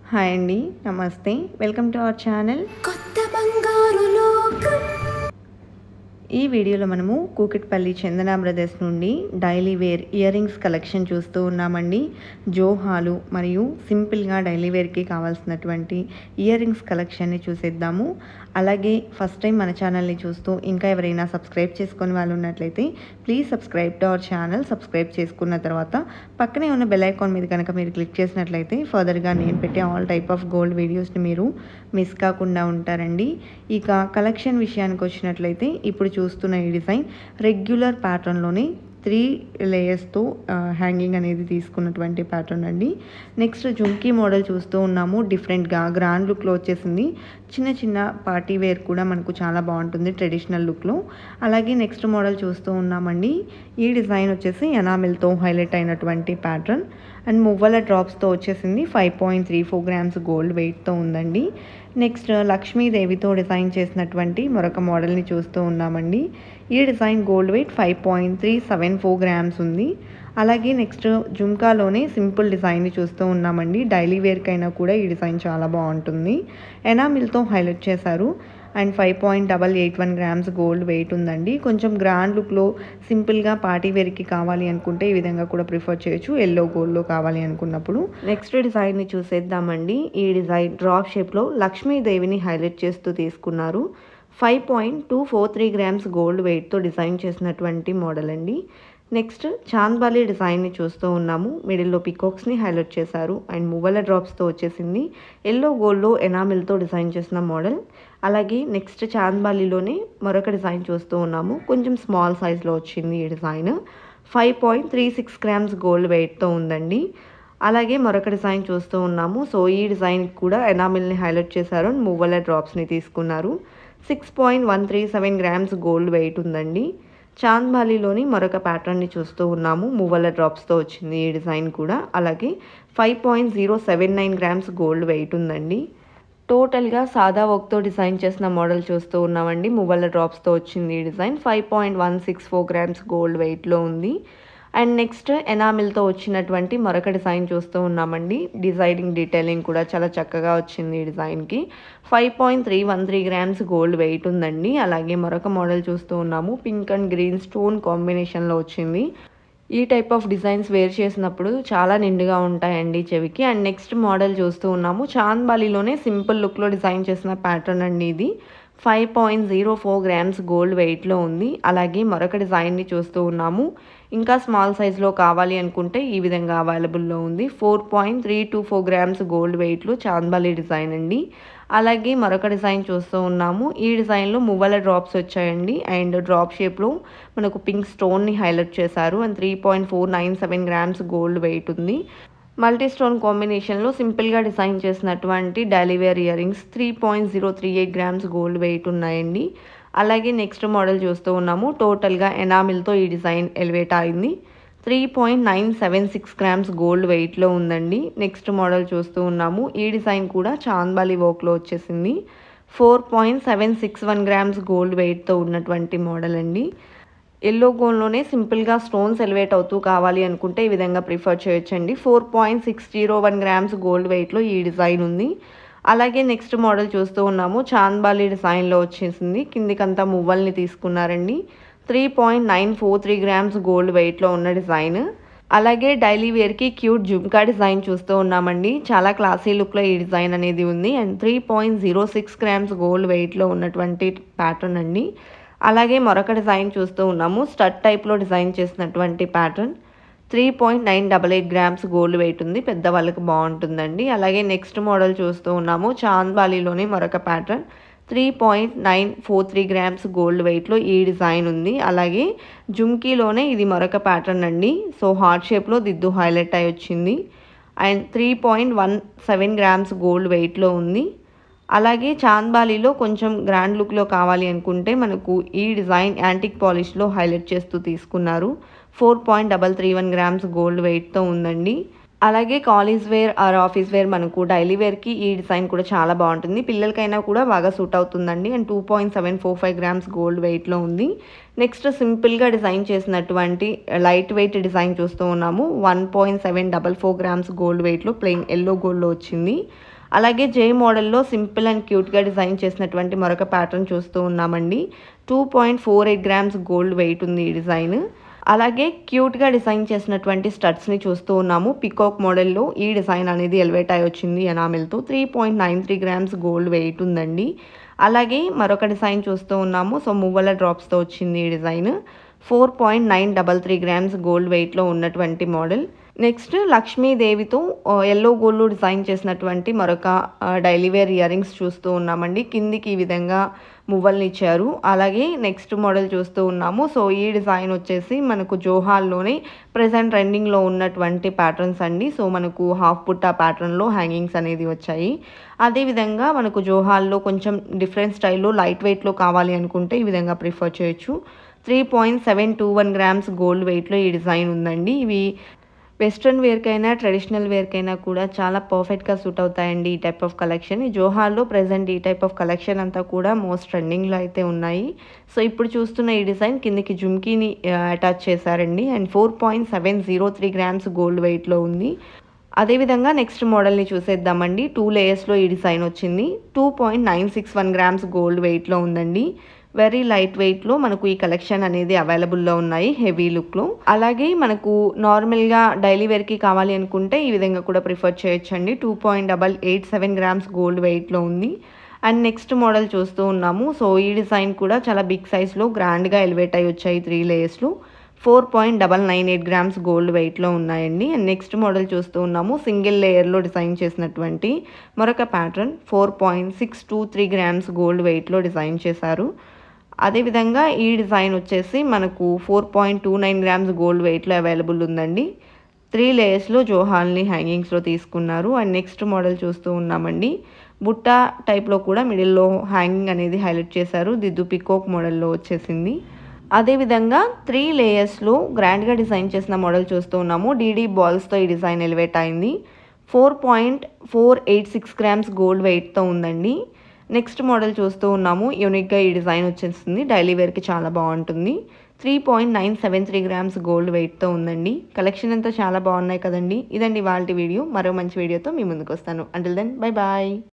hi అండి నమస్తే welcome to our channel కొత్త బంగారు లోకం ఈ వీడియోలో మనము కూకట్పల్లి చందన బ్రదర్స్ నుండి daily wear earrings collection చూస్తూ ఉన్నామండి జోహాలు మరియు సింపుల్గా డైలీ వేర్కి కావాల్సినటువంటి ఇయర్ రింగ్స్ కలెక్షన్ని చూసేద్దాము అలాగే ఫస్ట్ టైం మన ఛానల్ని చూస్తూ ఇంకా ఎవరైనా సబ్స్క్రైబ్ చేసుకొని వాళ్ళు ఉన్నట్లయితే please subscribe to our channel subscribe చేసుకున్న తర్వాత పక్కనే ఉన్న బెల్ ఐకాన్ మీద కనుక మీరు క్లిక్ చేసినట్లయితే ఫర్దర్గా నేను పెట్టే ఆల్ టైప్ ఆఫ్ గోల్డ్ వీడియోస్ని మీరు మిస్ కాకుండా ఉంటారండి ఇక కలెక్షన్ విషయానికి వచ్చినట్లయితే ఇప్పుడు చూస్తున్న ఈ డిజైన్ రెగ్యులర్ ప్యాటర్న్లోనే త్రీ లేయర్స్తో హ్యాంగింగ్ అనేది తీసుకున్నటువంటి ప్యాటర్న్ అండి నెక్స్ట్ జుంకీ మోడల్ చూస్తూ ఉన్నాము డిఫరెంట్గా గ్రాండ్ లుక్లో వచ్చేసింది చిన్న చిన్న పార్టీ వేర్ కూడా మనకు చాలా బాగుంటుంది ట్రెడిషనల్ లుక్లో అలాగే నెక్స్ట్ మోడల్ చూస్తూ ఉన్నామండి ఈ డిజైన్ వచ్చేసి ఎనామిల్తో హైలైట్ అయినటువంటి ప్యాటర్న్ అండ్ మువ్వల డ్రాప్స్తో వచ్చేసింది five point three four grams gold వెయిట్తో ఉందండి నెక్స్ట్ లక్ష్మీదేవితో డిజైన్ చేసినటువంటి మరొక మోడల్ని చూస్తూ ఉన్నామండి ఈ design gold weight five point three seven four grams ఉంది అలాగే నెక్స్ట్ జుమ్కాలోనే సింపుల్ డిజైన్ని చూస్తూ ఉన్నామండి డైలీ వేర్కైనా కూడా ఈ డిజైన్ చాలా బాగుంటుంది ఎనామిల్తో హైలైట్ చేశారు and five point double eight one grams gold weight ఉందండి కొంచెం గ్రాండ్ లుక్లో సింపుల్గా పార్టీ వేర్కి కావాలి అనుకుంటే ఈ విధంగా కూడా ప్రిఫర్ చేయొచ్చు ఎల్లో గోల్డ్లో కావాలి అనుకున్నప్పుడు నెక్స్ట్ డిజైన్ని చూసేద్దామండి ఈ డిజైన్ డ్రాప్ షేప్లో లక్ష్మీదేవిని హైలైట్ చేస్తూ తీసుకున్నారు five point two four three grams gold వెయిట్తో డిజైన్ చేసినటువంటి మోడల్ అండి నెక్స్ట్ చాంద్బాలి డిజైన్ని చూస్తూ ఉన్నాము మిడిల్లో పికాక్స్ని హైలైట్ చేశారు అండ్ మువ్వల డ్రాప్స్తో వచ్చేసింది ఎల్లో గోల్డ్లో ఎనామిల్తో డిజైన్ చేసిన మోడల్ అలాగే నెక్స్ట్ చాంద్బాలిలోనే మరొక డిజైన్ చూస్తూ ఉన్నాము కొంచెం స్మాల్ సైజ్లో వచ్చింది ఈ design five point three six grams gold వెయిట్తో ఉందండి అలాగే మరొక డిజైన్ చూస్తూ ఉన్నాము సో ఈ డిజైన్ కూడా ఎనామిల్ని హైలైట్ చేశారు అండ్ మువ్వల డ్రాప్స్ని తీసుకున్నారు six point one three seven grams gold weight ఉందండి చాంద్బాలిలోని మరొక ప్యాటర్న్ని చూస్తూ ఉన్నాము మువ్వల డ్రాప్స్తో వచ్చింది ఈ డిజైన్ కూడా అలాగే five point zero seven nine grams gold weight ఉందండి టోటల్గా సాదా వర్క్తో డిజైన్ చేసిన మోడల్ చూస్తూ ఉన్నామండి మువ్వల డ్రాప్స్తో వచ్చింది ఈ design five point one six four grams gold వెయిట్లో ఉంది అండ్ నెక్స్ట్ ఎనామిల్తో వచ్చినటువంటి మరొక డిజైన్ చూస్తూ ఉన్నామండి డిజైనింగ్ డీటెయిలింగ్ కూడా చాలా చక్కగా వచ్చింది ఈ డిజైన్కి five point three one three grams gold weight ఉందండి అలాగే మరొక మోడల్ చూస్తూ ఉన్నాము పింక్ అండ్ గ్రీన్ స్టోన్ కాంబినేషన్లో వచ్చింది ఈ టైప్ ఆఫ్ డిజైన్స్ వేర్ చేసినప్పుడు చాలా నిండుగా ఉంటాయండి చెవికి అండ్ నెక్స్ట్ మోడల్ చూస్తూ ఉన్నాము చాంద్బాలిలోనే సింపుల్ లుక్లో డిజైన్ చేసిన ప్యాటర్న్ అండి ఇది five point zero four grams gold వెయిట్లో ఉంది అలాగే మరొక డిజైన్ని చూస్తూ ఉన్నాము ఇంకా స్మాల్ సైజ్లో కావాలి అనుకుంటే ఈ విధంగా అవైలబుల్లో ఉంది four point three two four grams gold వెయిట్లో చాంద్బాలి డిజైన్ అండి అలాగే మరొక డిజైన్ చూస్తూ ఉన్నాము ఈ డిజైన్లో మువ్వల డ్రాప్స్ వచ్చాయండి అండ్ డ్రాప్ షేప్లో మనకు పింక్ స్టోన్ని హైలైట్ చేశారు and three point four nine seven grams gold weight ఉంది మల్టీ స్టోన్ కాంబినేషన్లో సింపుల్గా డిజైన్ చేసినటువంటి daily wear earrings three point zero three eight grams gold weight ఉన్నాయండి అలాగే నెక్స్ట్ మోడల్ చూస్తూ ఉన్నాము టోటల్గా ఎనామిల్తో ఈ డిజైన్ ఎలివేట్ అయింది three point nine seven six grams gold వెయిట్లో ఉందండి నెక్స్ట్ మోడల్ చూస్తూ ఉన్నాము ఈ డిజైన్ కూడా చాంద్బాలి వర్క్లో వచ్చేసింది four point seven six one grams gold వెయిట్తో ఉన్నటువంటి మోడల్ అండి ఎల్లో గోల్డ్లోనే సింపుల్గా స్టోన్స్ ఎలివేట్ అవుతూ కావాలి అనుకుంటే ఈ విధంగా ప్రిఫర్ చేయొచ్చండి four point six zero one grams gold వెయిట్లో ఈ డిజైన్ ఉంది అలాగే నెక్స్ట్ మోడల్ చూస్తూ ఉన్నాము చాంద్బాలి డిజైన్లో వచ్చేసింది కిందికంతా మువ్వల్ని తీసుకున్నారండి three point nine four three grams gold వెయిట్లో ఉన్న డిజైన్ అలాగే డైలీ వేర్కి క్యూట్ జుమ్కా డిజైన్ చూస్తూ ఉన్నామండి చాలా క్లాసీ లుక్లో ఈ డిజైన్ అనేది ఉంది and three point zero six grams gold వెయిట్లో ఉన్నటువంటి ప్యాటర్న్ అండి అలాగే మరొక డిజైన్ చూస్తూ ఉన్నాము స్టడ్ టైప్లో డిజైన్ చేసినటువంటి pattern three point nine double eight grams gold weight ఉంది పెద్దవాళ్ళకి బాగుంటుందండి అలాగే నెక్స్ట్ మోడల్ చూస్తూ ఉన్నాము చాంద్బాలిలోనే మరొక pattern three point nine four three grams gold వెయిట్లో ఈ డిజైన్ ఉంది అలాగే జుమ్కీలోనే ఇది మరొక ప్యాటర్న్ అండి సో హార్ట్ షేప్లో దిద్దు హైలైట్ అయి వచ్చింది and three point one seven grams gold వెయిట్లో ఉంది అలాగే చాంద్బాలిలో కొంచెం గ్రాండ్ లుక్లో కావాలి అనుకుంటే మనకు ఈ డిజైన్ యాంటిక్ పాలిష్లో హైలైట్ చేస్తూ తీసుకున్నారు four point double three one grams gold వెయిట్తో ఉందండి అలాగే college wear or office wear మనకు డైలీ వేర్కి ఈ డిజైన్ కూడా చాలా బాగుంటుంది పిల్లలకైనా కూడా బాగా సూట్ అవుతుందండి and two point seven four five grams gold వెయిట్లో ఉంది నెక్స్ట్ సింపుల్గా డిజైన్ చేసినటువంటి లైట్ వెయిట్ డిజైన్ చూస్తూ ఉన్నాము one point seven double four grams gold వెయిట్లో ప్లెయిన్ ఎల్లో గోల్డ్లో వచ్చింది అలాగే జే మోడల్లో సింపుల్ అండ్ క్యూట్గా డిజైన్ చేసినటువంటి మరొక ప్యాటర్న్ చూస్తూ ఉన్నామండి two point four eight grams gold weight ఉంది ఈ డిజైన్ అలాగే క్యూట్గా డిజైన్ చేసినటువంటి స్టడ్స్ని చూస్తూ ఉన్నాము పికాక్ మోడల్లో ఈ డిజైన్ అనేది ఎలివేట్ అయి వచ్చింది ఎనామిల్తో three point nine three grams gold weight ఉందండి అలాగే మరొక డిజైన్ చూస్తూ ఉన్నాము సో మువ్వల డ్రాప్స్తో వచ్చింది ఈ design four point nine double three grams gold వెయిట్లో ఉన్నటువంటి మోడల్ నెక్స్ట్ లక్ష్మీదేవితో ఎల్లో గోల్డ్ డిజైన్ చేసినటువంటి మరొక డైలీ వేర్ ఇయర్ రింగ్స్ చూస్తూ ఉన్నామండి కిందికి ఈ విధంగా మువ్వల్ని ఇచ్చారు అలాగే నెక్స్ట్ మోడల్ చూస్తూ ఉన్నాము సో ఈ డిజైన్ వచ్చేసి మనకు జోహాల్లోనే ప్రజెంట్ ట్రెండింగ్లో ఉన్నటువంటి ప్యాటర్న్స్ అండి సో మనకు హాఫ్ పుట్టా ప్యాటర్న్లో హ్యాంగింగ్స్ అనేది వచ్చాయి అదేవిధంగా మనకు జోహాల్లో కొంచెం డిఫరెంట్ స్టైల్లో లైట్ వెయిట్లో కావాలి అనుకుంటే ఈ విధంగా ప్రిఫర్ చేయొచ్చు three point seven two one grams gold వెయిట్లో ఈ డిజైన్ ఉందండి ఇవి వెస్ట్రన్ వేర్కైనా ట్రెడిషనల్ వేర్కైనా కూడా చాలా పర్ఫెక్ట్గా సూట్ అవుతాయండి ఈ టైప్ ఆఫ్ కలెక్షన్ ఈ జోహార్లో ప్రజెంట్ ఈ టైప్ ఆఫ్ కలెక్షన్ అంతా కూడా మోస్ట్ ట్రెండింగ్లో అయితే ఉన్నాయి సో ఇప్పుడు చూస్తున్న ఈ డిజైన్ కిందకి జుమ్కీని అటాచ్ చేశారండి and four point seven zero three grams gold వెయిట్లో ఉంది అదేవిధంగా నెక్స్ట్ మోడల్ని చూసేద్దామండి టూ లేయర్స్లో ఈ డిజైన్ వచ్చింది two point nine six one grams gold వెయిట్లో ఉందండి వెరీ లైట్ వెయిట్లో మనకు ఈ కలెక్షన్ అనేది అవైలబుల్లో ఉన్నాయి హెవీ లుక్లో అలాగే మనకు నార్మల్గా డైలీ వేర్కి కావాలి అనుకుంటే ఈ విధంగా కూడా ప్రిఫర్ చేయొచ్చండి two point double eight seven grams gold వెయిట్లో ఉంది అండ్ నెక్స్ట్ మోడల్ చూస్తూ ఉన్నాము సో ఈ డిజైన్ కూడా చాలా బిగ్ సైజ్లో గ్రాండ్గా ఎలివేట్ అయ్యి వచ్చాయి త్రీ లేయర్స్లో four point double nine eight grams gold వెయిట్లో ఉన్నాయండి అండ్ నెక్స్ట్ మోడల్ చూస్తూ ఉన్నాము సింగిల్ లేయర్లో డిజైన్ చేసినటువంటి మరొక pattern four point six two three grams gold వెయిట్లో డిజైన్ చేశారు అదేవిధంగా ఈ డిజైన్ వచ్చేసి మనకు four point two nine grams gold వెయిట్లో అవైలబుల్ ఉందండి త్రీ లేయర్స్లో జోహాల్ని హ్యాంగింగ్స్లో తీసుకున్నారు అండ్ నెక్స్ట్ మోడల్ చూస్తూ ఉన్నామండి బుట్ట టైప్లో కూడా మిడిల్లో హ్యాంగింగ్ అనేది హైలైట్ చేశారు దిద్దు పికోక్ మోడల్లో వచ్చేసింది అదేవిధంగా త్రీ లేయర్స్లో గ్రాండ్గా డిజైన్ చేసిన మోడల్ చూస్తూ ఉన్నాము డీడీ బాల్స్తో ఈ డిజైన్ ఎలివేట్ అయింది four point four eight six grams gold వెయిట్తో ఉందండి నెక్స్ట్ మోడల్ చూస్తూ ఉన్నాము యూనిక్గా ఈ డిజైన్ వచ్చేస్తుంది డైలీ వేర్కి చాలా బాగుంటుంది three point nine seven three grams gold వెయిట్తో ఉందండి కలెక్షన్ అంతా చాలా బాగున్నాయి కదండి ఇదండి వాళ్ళ వీడియో మరో మంచి వీడియోతో మీ ముందుకు వస్తాను అంటిల్ దెన్ బై బాయ్